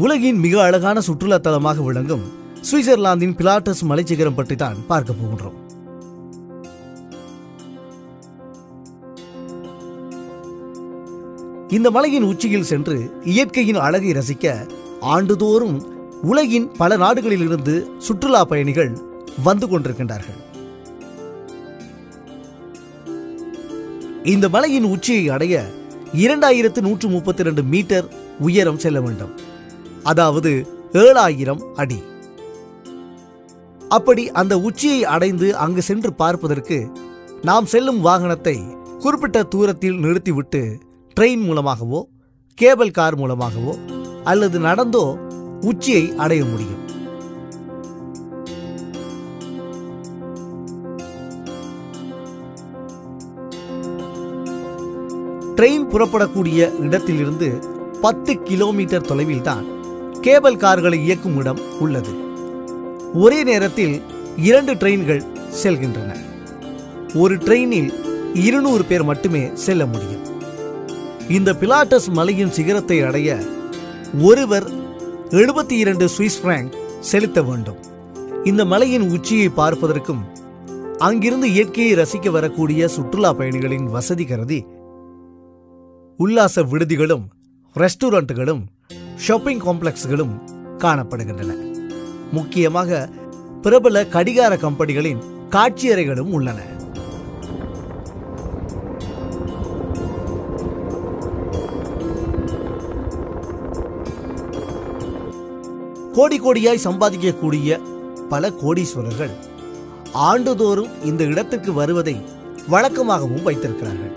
உலகின் மிக அழகான சுற்றுலா தலமாக விளங்கும் சுவிட்சர்லாந்தின் பிலாட்டஸ் மலைச்சிகரம் பற்றி தான் பார்க்க போகின்றோம் இந்த மலையின் உச்சியில் சென்று இயற்கையின் அழகை ரசிக்க ஆண்டுதோறும் உலகின் பல நாடுகளிலிருந்து சுற்றுலா பயணிகள் வந்து கொண்டிருக்கின்றார்கள் இந்த மலையின் உச்சியை அடைய இரண்டாயிரத்து நூற்று முப்பத்தி ரெண்டு மீட்டர் உயரம் செல்ல வேண்டும் அதாவது ஏழாயிரம் அடி அப்படி அந்த உச்சியை அடைந்து அங்கு சென்று பார்ப்பதற்கு நாம் செல்லும் வாகனத்தை குறிப்பிட்ட தூரத்தில் நிறுத்திவிட்டு ட்ரெயின் மூலமாகவோ கேபிள் கார் மூலமாகவோ அல்லது நடந்தோ உச்சியை அடைய முடியும் ட்ரெயின் புறப்படக்கூடிய இடத்திலிருந்து பத்து கிலோமீட்டர் தொலைவில் தான் கேபிள் கார்களை இயக்கும் இடம் உள்ளது ஒரே நேரத்தில் இரண்டு ட்ரெயின்கள் செல்கின்றன ஒரு ட்ரெயினில் இருநூறு பேர் மட்டுமே செல்ல முடியும் இந்த பிலாட்டஸ் மலையின் சிகரத்தை அடைய ஒருவர் எழுபத்தி இரண்டு சுவிஸ் பிராங்க் செலுத்த வேண்டும் இந்த மலையின் உச்சியை பார்ப்பதற்கும் அங்கிருந்து இயற்கையை ரசிக்க வரக்கூடிய சுற்றுலா பயணிகளின் வசதி கருதி உல்லாச விடுதிகளும் ரெஸ்டாரண்ட்டுகளும் ஷாப்பிங் காம்ப்ளெக்ஸ்களும் காணப்படுகின்றன முக்கியமாக பிரபல கடிகார கம்பெனிகளின் காட்சியறைகளும் உள்ளன கோடி கோடியாய் சம்பாதிக்கக்கூடிய பல கோடீஸ்வரர்கள் ஆண்டுதோறும் இந்த இடத்துக்கு வருவதை வழக்கமாகவும் வைத்திருக்கிறார்கள்